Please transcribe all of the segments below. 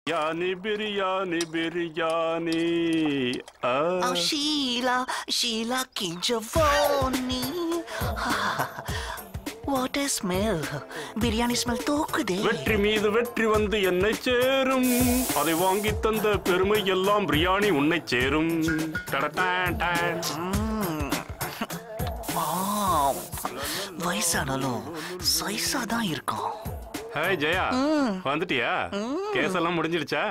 பிரியாணி பிரியாணி பிரியாணி ஆ. Oh, Sheila, Sheila Kinjavoni. What a smell. Biryani smell தூக்குதே வெற்றி மீது வெற்றி வந்து என்னை சேரும் அதை வாங்கி தந்த பெருமை எல்லாம் பிரியாணி உன்னை சேரும் டடடான் டான். Wow. வயசானாலும் சைஸா தான் இருக்கும் ஹாய் ஜெயா வந்துட்டியா கேஸ் எல்லாம் முடிஞ்சிடுச்சா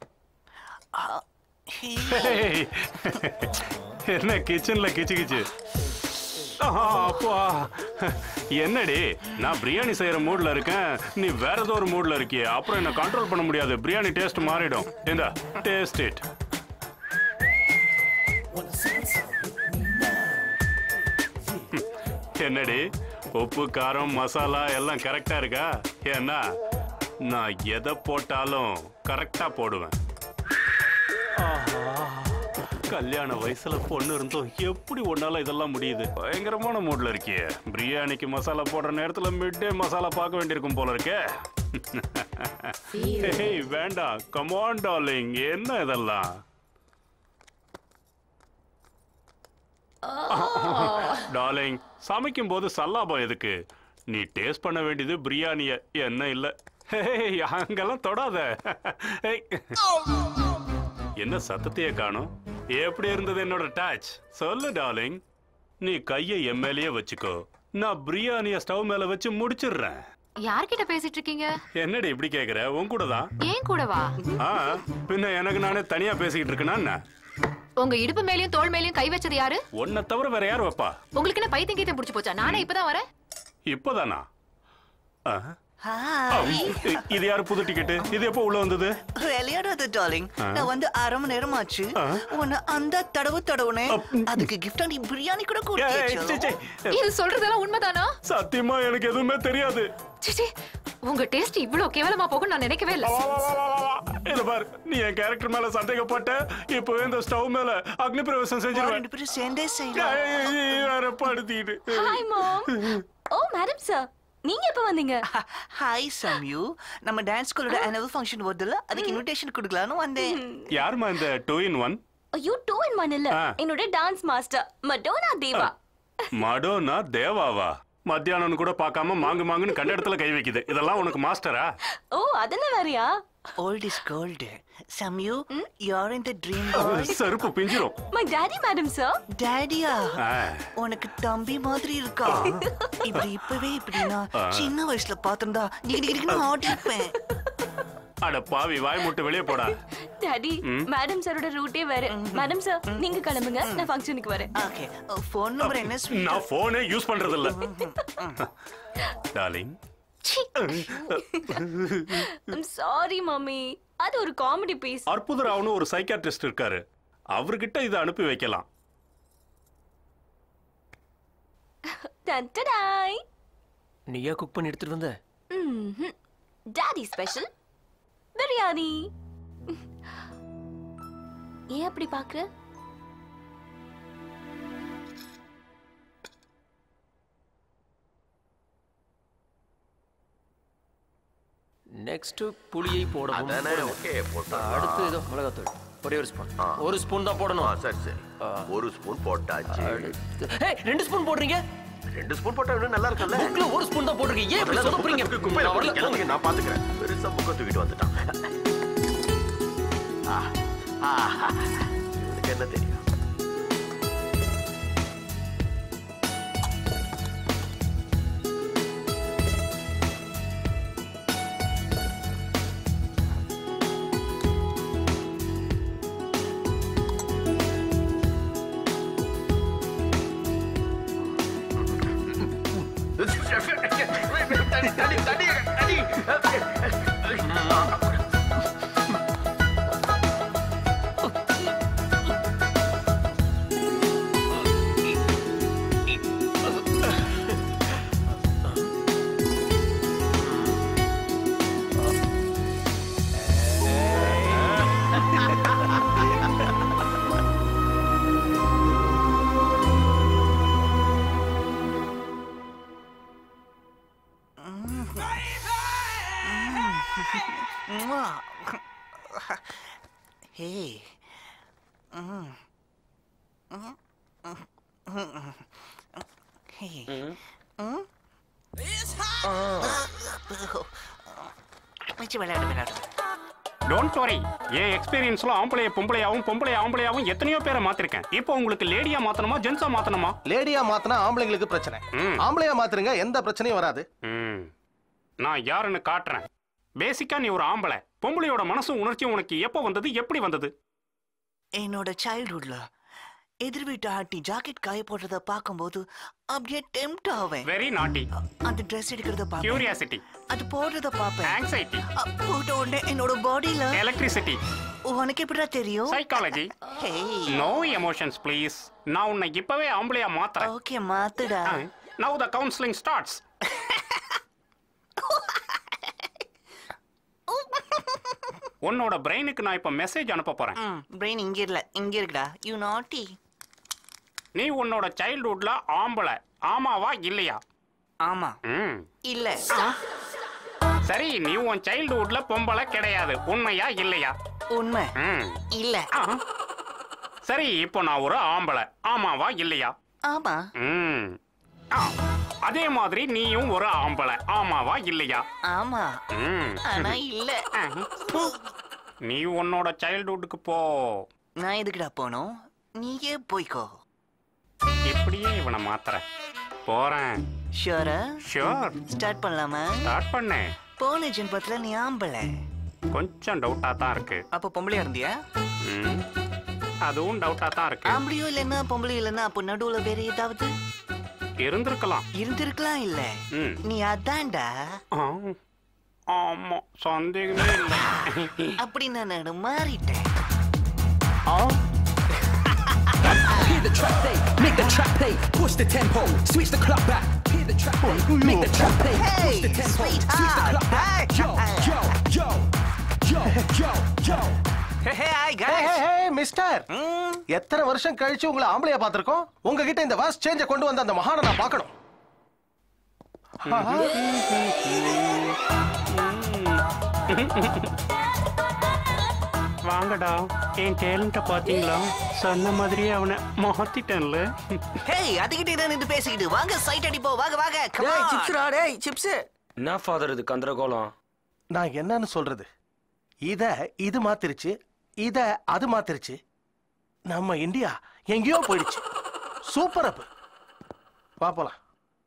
ஹேய். என்ன கிச்சன்ல கிச்சு கிச்சு ஆஹா, அப்பா என்னடி நான் பிரியாணி செய்யற மூட்ல இருக்கேன் நீ வேற ஏதோ ஒரு மூட்ல இருக்கியே அப்புறம் என்ன கண்ட்ரோல் பண்ண முடியாது பிரியாணி டேஸ்ட் மாறிடும் இந்த டேஸ்ட் இட் என்னடி உப்பு காரம் மசாலா எல்லாம் கரெக்டா இருக்கா ஏன்னா நான் எதை போட்டாலும் கரெக்டா போடுவேன் ஆஹா, கல்யாண வயசுல பொண்ணு இருந்தோம் எப்படி ஒன்னால இதெல்லாம் முடியுது பயங்கரமான மூட்ல இருக்கியே பிரியாணிக்கு மசாலா போடுற நேரத்துல மிட் டே மசாலா பார்க்க வேண்டியிருக்கும் போல இருக்கே ஏய் வேண்டாம் கமான் டார்லிங் என்ன இதெல்லாம் டார்லிங் சமைக்கும் போது சல்லாபம் எதுக்கு நீ டேஸ்ட் பண்ண வேண்டியது பிரியாணிய என்ன இல்ல ஹேய், அங்கெல்லாம் தொடாத ஏய். என்ன சத்தத்தையே காணும் எப்படி இருந்தது என்னோட டச் சொல்லு டார்லிங் நீ கையை என் மேலேயே வச்சுக்கோ நான் பிரியாணிய ஸ்டவ் மேல வச்சு முடிச்சிடுறேன் யார்கிட்ட பேசிட்டு இருக்கீங்க என்னடி இப்படி கேக்குற உன் கூட தான் ஏன் கூடவா ஆ பின்ன எனக்கு நானே தனியா பேசிக்கிட்டு இருக்கேனா என்ன உங்க இடுப்பு மேலயும் தோள் மேலயும் கை வச்சது யாரு உன்னை தவிர வேற யார் வைப்பா உங்களுக்கு என்ன பைத்தியம் கீத்தம் புடிச்சு போச்சா நானே இப்பதான் வரேன் இப்போதானா ஆ? ஹாய் இ- இது யாரு புது டிக்கெட் இது எப்போ உள்ள வந்தது விளையாடாத டார்லிங் நான் வந்து அரை மணி நேரம் ஆச்சு உன்னை அந்த தடவு தடவுனே அதுக்கு கிஃப்டா நீ பிரியாணி கூட ஏய், சீ, கொடுத்து சீ. இது சொல்றதெல்லாம் உண்மைதானா சத்தியமா எனக்கு எதுவுமே தெரியாது சிச்சி உங்க டேஸ்ட் இவ்வளவு கேவலமா போகும் நான் நினைக்கவே இல்ல வா, வா, வா, வா, வா, வா. இத பாரு நீ என் கேரக்டர் மேல சந்தேகப்பட்ட இப்போ இந்த ஸ்டவ் மேல அக்னி பிரவேசம் செஞ்சிருவேன் ரெண்டு பேரும் சேர்ந்தே செய்யலாம் ஏய், ஏய், வேற படுத்திட்டு ஹாய் மாம் ஓ மேடம் சார் நீங்க எப்ப வந்தீங்க ஹாய் சம்யூ நம்ம டான்ஸ் ஸ்கூலோட annual ஃபங்க்ஷன் வருதுல்ல அதுக்கு இன்விடேஷன் கொடுக்கலாம்னு வந்தேன் யாருமா இந்த டூ இன் ஒன் ஐயோ டூ இன் ஒன் இல்ல ஆ. என்னோட dance master Madonna Deva Madonna தேவாவா மத்தியானம்னு கூட பார்க்காம மாங்கு மாங்குன்னு கண்ட இடத்துல கை வைக்குது இதெல்லாம் உனக்கு மாஸ்டரா ஓ அதென்ன வேறயா ஓல்ட் இஸ் கோல்டு சம்யூ you are in the dream boy செருப்பு பிஞ்சிரும் மை டாடி மேடம் சார் டாடியா ஆ. உனக்கு தம்பி மாதிரி இருக்கா இப்படி இப்பவே இப்படின்னா சின்ன வயசுல பாத்திருந்தா டிகிடிகிடின்னு ஆட்டிருப்பேன் அட பாவி வாய் முட்டு வெளியே போடா டாடி மேடம் சாரோட ரூட்டே வேற மேடம் சார் நீங்க கிளம்புங்க நான் ஃபங்க்ஷனுக்கு வரேன் ஓகே ஃபோன் நம்பர் என்ன sweet? நான் போனே யூஸ் பண்றது இல்ல டார்லிங் ஐம் சாரி மம்மி அது ஒரு காமெடி பீஸ் அற்புதராவ்னு ஒரு சைக்காட்ரிஸ்ட் இருக்காரு அவர்கிட்ட இதை அனுப்பி வைக்கலாம் டன்டடாய் நீயா குக் பண்ணி எடுத்துட்டு வந்த டாடி ஸ்பெஷல் பிரியாணி ஏன் அப்படி பாக்குற நெக்ஸ்ட் புளியை போட அதானே ஓகே போட்டா அடுத்து ஏதோ மிளகாத்தூள் ஒரே ஒரு ஸ்பூன் ஒரு ஸ்பூன் தான் போடணும் சரி சரி ஒரு ஸ்பூன் போட்டாச்சு அடுத்து ஏய் ரெண்டு ஸ்பூன் போடுறீங்க ரெண்டு ஸ்பூன் போட்டா இன்னும் நல்லா இருக்கும்ல புக்ல ஒரு ஸ்பூன் தான் போடுறீங்க ஏன் இப்படி முதல்ல சொதப்புறீங்க குப்பையில குப்பையில நான் வரல. போடுங்க, கிளம்புங்க, நான் பாத்துக்கிறேன் பெருசா புக்க தூக்கிட்டு வந்துட்டான் ஆ, ஆ, இவனுக்கு என்ன தெரியும் தடி, தடி, தடி, தடி. ஹே ம். ம். ம். ம். ஹே ம். வச்சு விளையாடு விளையாடு டோன்ட் வரி என் எக்ஸ்பீரியன்ஸ்ல ஆம்பளைய பொம்பளையாவும் பொம்பளை ஆம்பளையாவும் எத்தனையோ பேரை மாத்திருக்கேன் இப்போ உங்களுக்கு லேடியா மாத்தணுமா ஜென்ஸா மாத்தணுமா லேடியா மாத்தினா ஆம்பளைங்களுக்கு பிரச்சனை ம். ஆம்பளையா மாத்துறீங்க எந்த பிரச்சனையும் வராது ம். நான் யாருன்னு காட்டுறேன் பேசிக்கா நீ ஒரு ஆம்பளை பொம்பளையோட மனசும் உணர்ச்சியும் உனக்கு எப்போ வந்தது எப்படி வந்தது என்னோட சைல்ட்ஹுட்ல எதிர் வீட்டு ஆட்டி ஜாக்கெட் காய போடுறத பார்க்கும்போது அப்படியே டெம்ட் ஆவேன் வெரி நாட்டி அந்த ட்ரெஸ் எடுக்கிறத பார்ப்பேன் கியூரியாசிட்டி அது போடுறத பார்ப்பேன் ஆங்ஸைட்டி அ, போட்ட உடனே என்னோட பாடியில எலக்ட்ரிசிட்டி உனக்கு எப்படிடா தெரியும் psychology hey no emotions please நான் உன்னை இப்பவே ஆம்பளையா மாத்துறேன் ஓகே மாத்துடா நவ் த கவுன்சிலிங் ஸ்டார்ட்ஸ் உன்னோட பிரெயினுக்கு நான் இப்ப மெசேஜ் அனுப்ப போறேன் ம் பிரெயின் இங்க இல்ல இங்க இருக்குடா யூ நாட்டி நீ உன்னோட சைல்ட்ஹுட்ல ஆம்பளை ஆமாவா இல்லையா ஆமா ம் இல்ல சரி நீ உன் சைல்ட்ஹுட்ல பொம்பளை கிடையாது உண்மையா இல்லையா உண்மை ம் இல்ல ஆ. சரி இப்போ நான் ஒரு ஆம்பளை ஆமாவா இல்லையா ஆமா ம் ஆ. அதே மாதிரி நீயும் ஒரு ஆம்பளை ஆமாவா இல்லையா ஆமா ம் ஆனா இல்ல நீ உன்னோட சைல்ட்ஹுட்டுக்கு போ நான் எதுக்குடா போனோம் நீயே போய்க்கோ இப்படியே இவனை மாத்துற போறேன் ஷியோரா ஷியோர் ஸ்டார்ட் பண்ணலாமா ஸ்டார்ட் பண்ணேன் போன ஜென்மத்துல நீ ஆம்பளை கொஞ்சம் டவுட்டா தான் இருக்கு அப்ப பொம்பளையா இருந்தியா ம். அதுவும் டவுட்டா தான் இருக்கு ஆம்பளையும் இல்லைன்னா பொம்பளையும் இல்லைன்னா அப்ப நடுவுல வேற ஏதாவது இருந்திருக்கலாம் இருந்திருக்கலாம் இல்ல ம். நீ அதான்டா ஆ. ஆமா சந்தேகமே இல்லை அப்படி நான் மாறிட்டேன் Hear the trap play, make the trap play, push the tempo, switch the clock back. Hear the trap play, make the trap play, push the Hey, tempo, switch the sweetheart. clock back. Yo, yo, yo, yo, yo, yo. Mister எத்தனை வருஷம் கழிச்சு உங்களை ஆம்பளையா பார்த்திருக்கோம் உங்ககிட்ட இந்த was சேஞ்ச கொண்டு வந்த அந்த மகானை நான் பார்க்கணும் வாங்கடா என் டேலண்ட பாத்தீங்களா சொன்ன மாதிரியே அவனை மாத்திட்டேன்ல ஹேய் அதுகிட்ட என்ன நின்று பேசிக்கிட்டு வாங்க சைட் அடிப்போம் வாங்க வாங்க come on. சிப்ஸ்ரா டேய் சிப்ஸ் என்ன ஃபாதர் இது கந்தரகோலம் நான் என்னன்னு சொல்றது இத இது மாத்திருச்சு இத அது மாத்திருச்சு நம்ம இந்தியா எங்கேயோ போயிடுச்சு சூப்பர் அப் பாப்பலாம்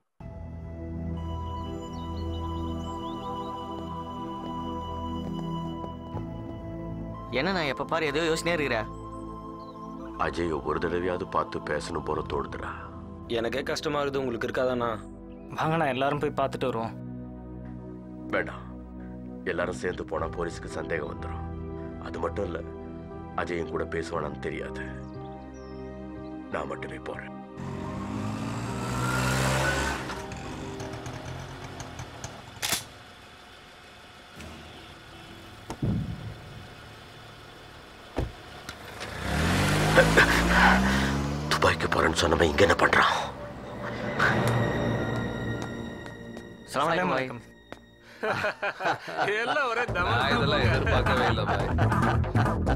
என்ன நான் எப்ப பாரு ஏதோ யோசனையா இருக்கிற அஜய் ஒரு தடவையாவது பார்த்து பேசணும் போல தோடுதுடா எனக்கே கஷ்டமா இருக்குது உங்களுக்கு இருக்காதாண்ணா வாங்கண்ணா எல்லாரும் போய் பார்த்துட்டு வருவோம் வேண்டாம் எல்லாரும் சேர்ந்து போனா போலீஸ்க்கு சந்தேகம் வந்துடும் அது மட்டும் இல்ல அஜயும் கூட பேசுவானான்னு தெரியாது நான் மட்டுமே போறேன் துபாய்க்கு போறேன்னு சொன்னவன் இங்க என்ன பண்றான் சலாம் அலைக்கும் எல்லாம் ஒரே இதெல்லாம் எதிர்பார்க்கவே இல்லை பாய்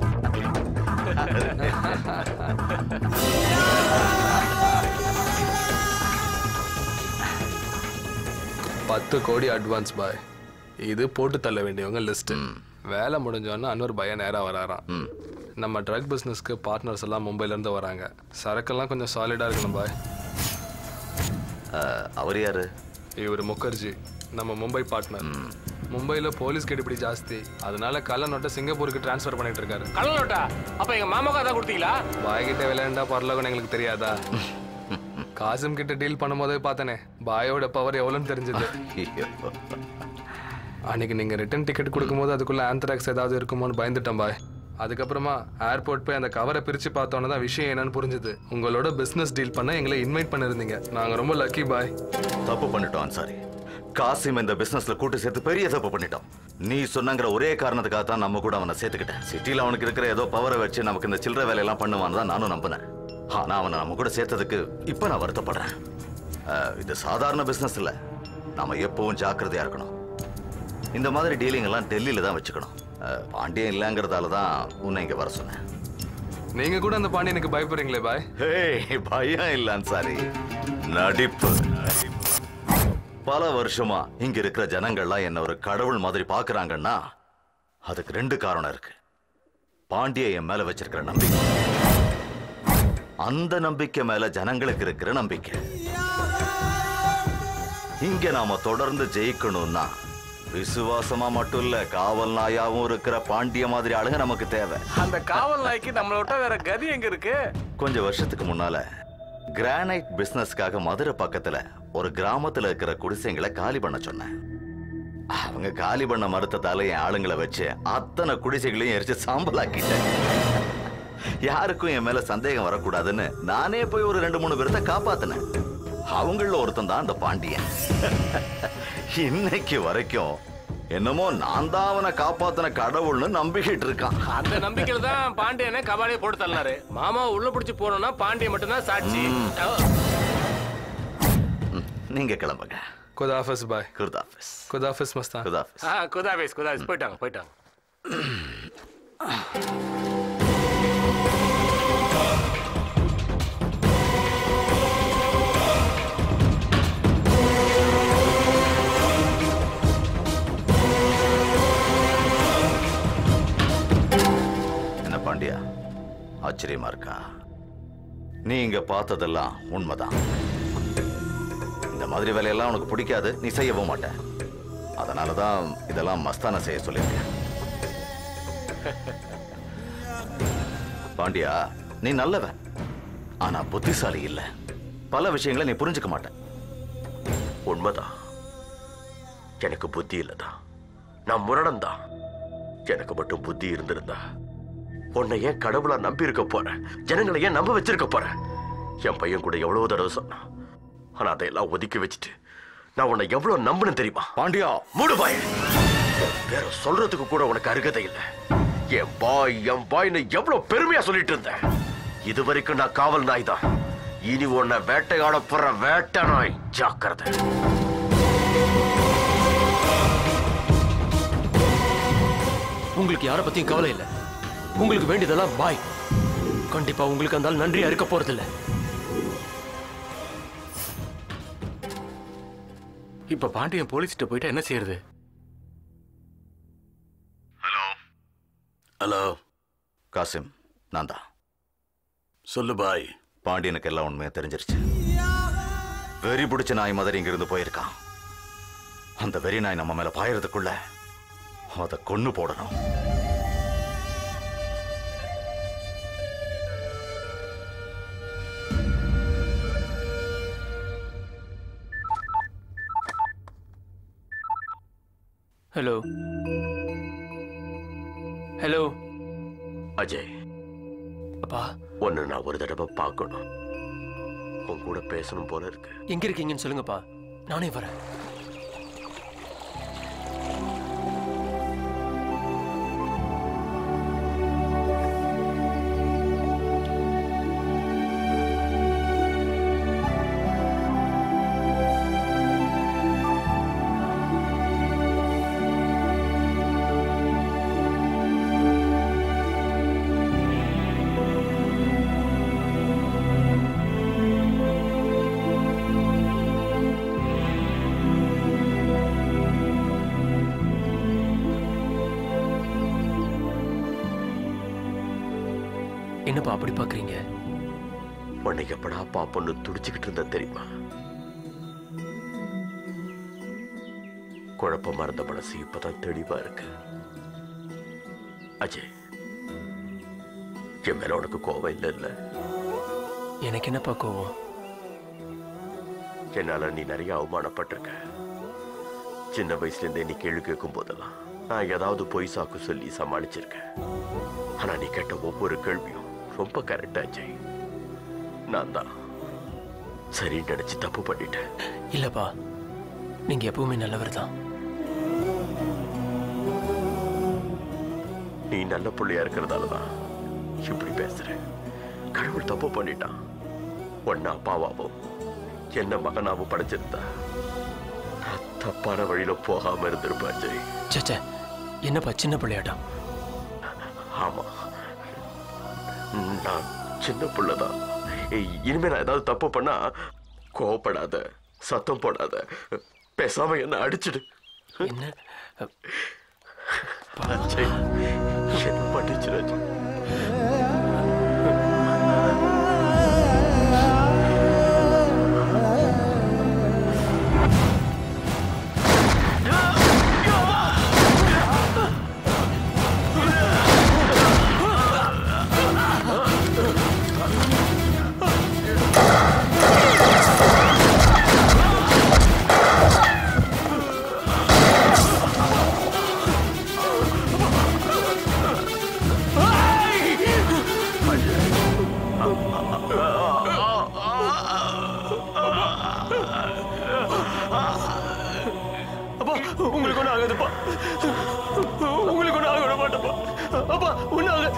பத்து கோடி அட்வான்ஸ் பாய் இது போட்டு தள்ள வேண்டியவங்க லிஸ்ட் வேலை முடிஞ்சோன்னா அன்னொரு பையன் நேரா வராராம் நம்ம ட்ரக் பிஸ்னஸ்க்கு பார்ட்னர்ஸ் எல்லாம் மும்பைல இருந்து வராங்க சரக்கெல்லாம் கொஞ்சம் சாலிடா இருக்கணும் பாய் அவர் யாரு இவர் முகர்ஜி நம்ம மும்பை பார்ட்னர் மும்பைல போலீஸ் கெடுபிடி ஜாஸ்தி அதனால கள்ள நோட்டை சிங்கப்பூருக்கு டிரான்ஸ்ஃபர் பண்ணிட்டு இருக்காரு கள்ளோட்டா அப்ப எங்க மாமாக்கு அதான் கொடுத்தீங்களா பாய்கிட்ட விளையாண்டா பரலோகம் எங்களுக்கு தெரியாதா காசிம் கிட்ட டீல் பண்ணும்போதே பார்த்தனே பாயோட பவர் எவ்வளோன்னு தெரிஞ்சது அன்னைக்கு நீங்க ரிட்டர்ன் டிக்கெட் கொடுக்கும்போது அதுக்குள்ள ஆந்த்ராக்ஸ் ஏதாவது இருக்குமோன்னு பயந்துட்டேன் பாய் அதுக்கப்புறமா ஏர்போர்ட் போய் அந்த கவரை பிரிச்சு பார்த்தோன்னே தான் விஷயம் என்னன்னு புரிஞ்சுது உங்களோட பிசினஸ் டீல் பண்ண எங்களை இன்வைட் பண்ணிருந்தீங்க நாங்க ரொம்ப லக்கி பாய் தப்பு பண்ணிட்டோம் அன்சாரி காசிம் இந்த பிசினஸ்ல கூட்டு சேர்த்து பெரிய தப்பு பண்ணிட்டோம் நீ சொன்னங்கிற ஒரே காரணத்துக்காக தான் நம்ம கூட அவனை சேர்த்துக்கிட்டேன் சிட்டில அவனுக்கு இருக்கிற ஏதோ பவரை வச்சு நமக்கு இந்த சில்லற வேலையெல்லாம் பண்ணுவான்னு தான் நானும் நம்பினேன் ஆனா அவனை நம்ம கூட சேர்த்ததுக்கு இப்ப நான் வருத்தப்படுறேன் அஹ், இது சாதாரண பிசினஸ் இல்ல நாம எப்பவும் ஜாக்கிரதையா இருக்கணும் இந்த மாதிரி டீலிங் எல்லாம் டெல்லியில தான் வச்சுக்கணும் அஹ், பாண்டியன் இல்லைங்கிறதால தான் உன்னை இங்க வர சொன்னேன் நீங்க கூட அந்த பாண்டியனுக்கு பயப்படுறீங்களே பாய் ஹேய் பயம் இல்ல அன்சாரி நடிப்பு பல வருஷமா இங்க இருக்கிற ஜனங்கள்லாம் என்ன ஒரு கடவுள் மாதிரி பாக்குறாங்கன்னா அதுக்கு ரெண்டு காரணம் இருக்கு பாண்டிய என் மேல வச்சிருக்கிற நம்பிக்கை அந்த நம்பிக்கை மேல ஜனங்களுக்கு இருக்கிற நம்பிக்கை இங்க நாம தொடர்ந்து ஜெயிக்கணும்னா விசுவாசமா மட்டும் இல்ல காவல் நாயாவும் இருக்கிற பாண்டிய மாதிரி ஆளுங்க நமக்கு தேவை அந்த காவல் நாய்க்கு நம்மள விட்டா வேற கதி எங்க இருக்கு கொஞ்சம் வருஷத்துக்கு முன்னால கிரானைட் பிசினஸ்க்காக மதுரை பக்கத்துல ஒரு கிராமத்துல இருக்கிற குடிசைங்களை காலி பண்ண சொன்னேன் அவங்க காலி பண்ண மறுத்ததால என் ஆளுங்களை வச்சு அத்தனை குடிசைகளையும் எரிச்சு சாம்பலாக்கிட்டேன் யாருக்கும் என் மேல சந்தேகம் வரக்கூடாதுன்னு நானே போய் ஒரு ரெண்டு மூணு பேர்த்த காப்பாத்தினேன் அவங்கள ஒருத்தன் தான் அந்த பாண்டியன் இன்னைக்கு வரைக்கும் என்னமோ நான் தான் அவனை காப்பாத்தின கடவுள்னு நம்பிக்கிட்டு இருக்கான் அந்த நம்பிக்கையில தான் பாண்டியனை கபாலியை போட்டு தள்ளினாரு மாமா உள்ள பிடிச்சு போனோம்னா பாண்டியன் மட்டும்தான் சாட்சி நீங்க கிளம்புங்க குதாஃபிஸ் பாய் குர்தாஃபிஸ் குதாஃபிஸ் மஸ்தான் குதாஃபிஸ் ஆ, குதாபேஸ் குதாபேஸ் போயிட்டாங்க போயிட்டாங்க என்ன பாண்டியா ஆச்சரியமா இருக்கா நீ இங்க பார்த்ததெல்லாம் உண்மைதான் இந்த மாதிரி வேலையெல்லாம் உனக்கு பிடிக்காது நீ செய்யவும் மாட்ட அதனாலதான் இதெல்லாம் மஸ்தான செய்ய சொல்லியிருக்கேன் பாண்டியா நீ நல்லவன் ஆனா புத்திசாலி இல்ல பல விஷயங்களை நீ புரிஞ்சுக்க மாட்ட உண்மைதான் எனக்கு புத்தி இல்லதான் நான் முரடன் தான் எனக்கு மட்டும் புத்தி இருந்திருந்தா உன்னை ஏன் கடவுளா நம்பி இருக்க போறேன் ஜனங்களை ஏன் நம்ப வச்சிருக்க போறேன் என் பையன் கூட எவ்வளவு தடவை சொன்னான் ஆனா அதையெல்லாம் ஒதுக்கி வச்சுட்டு நான் உன்னை எவ்வளவு நம்பினேன் தெரியுமா பாண்டியா மூடு பாய் வேற சொல்றதுக்கு கூட உனக்கு அருகதை இல்ல என் பாய் என் பாய்னு எவ்வளவு பெருமையா சொல்லிட்டு இருந்தேன் இது வரைக்கும் நான் காவல் நாய் தான் இனி உன்னை வேட்டையாட போற வேட்டை நாய் ஜாக்கிரதை உங்களுக்கு யாரை பத்தியும் கவலை இல்ல உங்களுக்கு வேண்டியதெல்லாம் பாய் கண்டிப்பா உங்களுக்கு அந்த ஆள் நன்றியா இருக்க போறதில்ல இப்ப பாண்டியன் போலீஸ்கிட்ட போயிட்டா என்ன செய்யறது ஹலோ காசிம் நான் தான் சொல்லு பாய் பாண்டியனுக்கு எல்லாம் உண்மையா தெரிஞ்சிருச்சு வெறி பிடிச்ச நாய் மாதிரி இங்கிருந்து போயிருக்கான் அந்த வெறி நாய் நம்ம மேல பாயறதுக்குள்ள அதை கொன்னு போடணும் ஹலோ ஹலோ அஜய் அப்பா உன்னை நான் ஒரு தடவை பார்க்கணும் உன் கூட பேசணும் போல இருக்கு எங்க இருக்கீங்கன்னு சொல்லுங்கப்பா நானே வரேன் என்னப்பா அப்படி பாக்குறீங்க உன்னை எப்படா பாப்பொன்னு துடிச்சுக்கிட்டு இருந்த தெரியுமா குழப்பமா இருந்த மனசு இப்பதான் தெளிவா இருக்கு அஜய் என் மேல உனக்கு கோவம் இல்ல இல்ல எனக்கு என்னப்பா கோவம் என்னால நீ நிறைய அவமானப்பட்டிருக்க சின்ன வயசுல இருந்தே நீ கேள்வி கேட்கும் போதெல்லாம் நான் ஏதாவது பொய் சாக்கு சொல்லி சமாளிச்சிருக்கேன் ஆனா நீ கேட்ட ஒவ்வொரு கேள்வியும் ரொம்ப கரெக்டா அஜய் நான் தான் சரி நினைச்சு தப்பு பண்ணிட்டேன் இல்லப்பா நீங்க எப்பவுமே நல்லவர் தான் நீ நல்ல பிள்ளையா இருக்கிறதால தான் இப்படி பேசுற கடவுள் தப்பு பண்ணிட்டான் ஒன்னா அப்பாவாவும் என்ன மகனாவும் படைச்சிருந்தா நான் தப்பான வழியில போகாம இருந்திருப்பேன் அஜய் சேச்சே என்னப்பா சின்ன பிள்ளையாட்டம் ஆமா நான் சின்ன புள்ளதான் இனிமே நான் ஏதாவது தப்பு பண்ணா கோவப்படாத சத்தம் போடாத பேசாம என்ன அடிச்சிடு என்ன அஜய், என்ன பண்ணிச்சு ராஜா அப்பா உங்களுக்கு ஒன்றும் ஆகாதுப்பா உங்களுக்கு ஒன்றும் ஆக விட மாட்டேப்பா அப்பா ஒன்றும் ஆகாது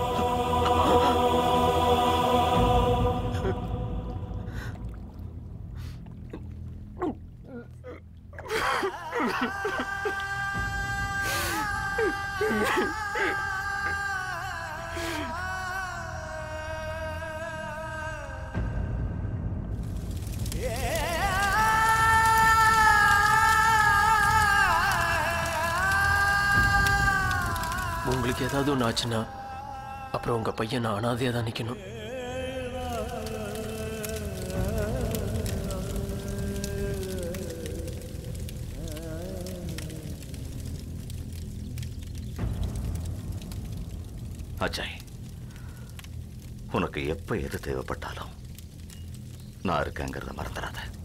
உங்களுக்கு ஏதாவது ஒன்று ஆச்சுன்னா அப்புறம் உங்க பையன் நான் அனாதையாக தான் நிற்கணும் அஜய் உனக்கு எப்ப எது தேவைப்பட்டாலும் நான் இருக்கேங்கிறத மறந்துடாத